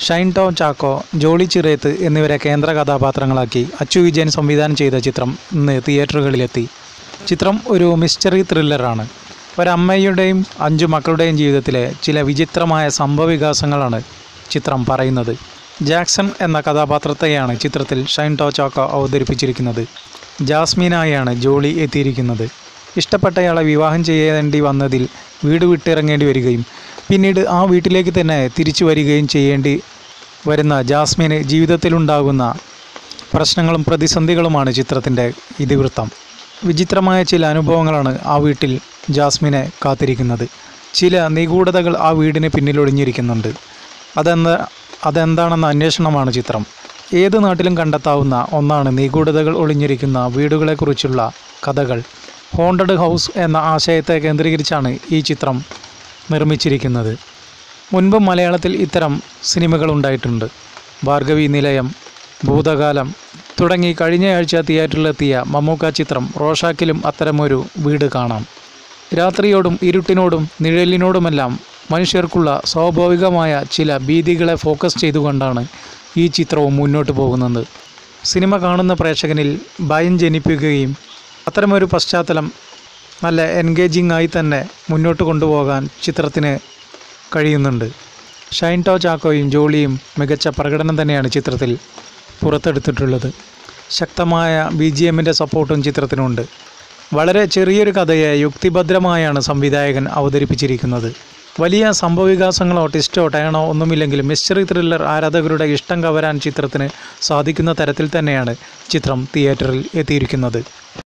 ഷൈൻ ടോം ചാക്കോ ജോളി ചിറേത്ത് എന്നിവരെ കേന്ദ്ര കഥാപാത്രങ്ങളാക്കി അച്ചു വിജയൻ സംവിധാനം ചെയ്ത ചിത്രം ഇന്ന് തിയേറ്ററുകളിലെത്തി ചിത്രം ഒരു മിസ്റ്ററി ത്രില്ലറാണ് ഒരമ്മയുടെയും അഞ്ചു മക്കളുടെയും ജീവിതത്തിലെ ചില വിചിത്രമായ സംഭവവികാസങ്ങളാണ് ചിത്രം പറയുന്നത് ജാക്സൺ എന്ന കഥാപാത്രത്തെയാണ് ചിത്രത്തിൽ ഷൈൻ ടോ ചാക്കോ അവതരിപ്പിച്ചിരിക്കുന്നത് ജാസ്മിനായാണ് ജോളി എത്തിയിരിക്കുന്നത് ഇഷ്ടപ്പെട്ടയാളെ വിവാഹം ചെയ്യേണ്ടി വന്നതിൽ വീട് വിട്ടിറങ്ങേണ്ടി വരികയും പിന്നീട് ആ വീട്ടിലേക്ക് തന്നെ തിരിച്ചു വരികയും ചെയ്യേണ്ടി വരുന്ന ജാസ്മിന് ജീവിതത്തിലുണ്ടാകുന്ന പ്രശ്നങ്ങളും പ്രതിസന്ധികളുമാണ് ചിത്രത്തിൻ്റെ ഇതിവൃത്തം വിചിത്രമായ ചില അനുഭവങ്ങളാണ് ആ വീട്ടിൽ ജാസ്മിനെ കാത്തിരിക്കുന്നത് ചില നിഗൂഢതകൾ ആ വീടിന് പിന്നിൽ ഒളിഞ്ഞിരിക്കുന്നുണ്ട് അതെന്താ അതെന്താണെന്ന അന്വേഷണമാണ് ചിത്രം ഏത് നാട്ടിലും കണ്ടെത്താവുന്ന ഒന്നാണ് നിഗൂഢതകൾ ഒളിഞ്ഞിരിക്കുന്ന വീടുകളെക്കുറിച്ചുള്ള കഥകൾ ഹോണ്ടഡ് ഹൗസ് എന്ന ആശയത്തെ കേന്ദ്രീകരിച്ചാണ് ഈ ചിത്രം നിർമ്മിച്ചിരിക്കുന്നത് മുൻപ് മലയാളത്തിൽ ഇത്തരം സിനിമകൾ ഉണ്ടായിട്ടുണ്ട് ഭാർഗവി നിലയം ഭൂതകാലം തുടങ്ങി കഴിഞ്ഞയാഴ്ച തിയേറ്ററിലെത്തിയ മമ്മൂക്ക ചിത്രം റോഷാക്കിലും അത്തരമൊരു വീട് കാണാം രാത്രിയോടും ഇരുട്ടിനോടും നിഴലിനോടുമെല്ലാം മനുഷ്യർക്കുള്ള സ്വാഭാവികമായ ചില ഭീതികളെ ഫോക്കസ് ചെയ്തുകൊണ്ടാണ് ഈ ചിത്രവും മുന്നോട്ട് പോകുന്നത് സിനിമ കാണുന്ന പ്രേക്ഷകനിൽ ഭയം ജനിപ്പിക്കുകയും അത്തരമൊരു പശ്ചാത്തലം നല്ല എൻഗേജിംഗ് ആയി തന്നെ മുന്നോട്ട് കൊണ്ടുപോകാൻ ചിത്രത്തിന് കഴിയുന്നുണ്ട് ഷൈൻ ടോ ചാക്കോയും ജോളിയും മികച്ച പ്രകടനം തന്നെയാണ് ചിത്രത്തിൽ പുറത്തെടുത്തിട്ടുള്ളത് ശക്തമായ ബി ജി എമ്മിൻ്റെ സപ്പോർട്ടും ചിത്രത്തിനുണ്ട് വളരെ ചെറിയൊരു കഥയെ യുക്തിഭദ്രമായാണ് സംവിധായകൻ അവതരിപ്പിച്ചിരിക്കുന്നത് വലിയ സംഭവവികാസങ്ങളോ ടിസ്റ്റോ ടേണോ ഒന്നുമില്ലെങ്കിലും മിസ്റ്ററി ത്രില്ലർ ആരാധകരുടെ ഇഷ്ടം കവരാൻ ചിത്രത്തിന് സാധിക്കുന്ന തരത്തിൽ തന്നെയാണ് ചിത്രം തിയേറ്ററിൽ എത്തിയിരിക്കുന്നത്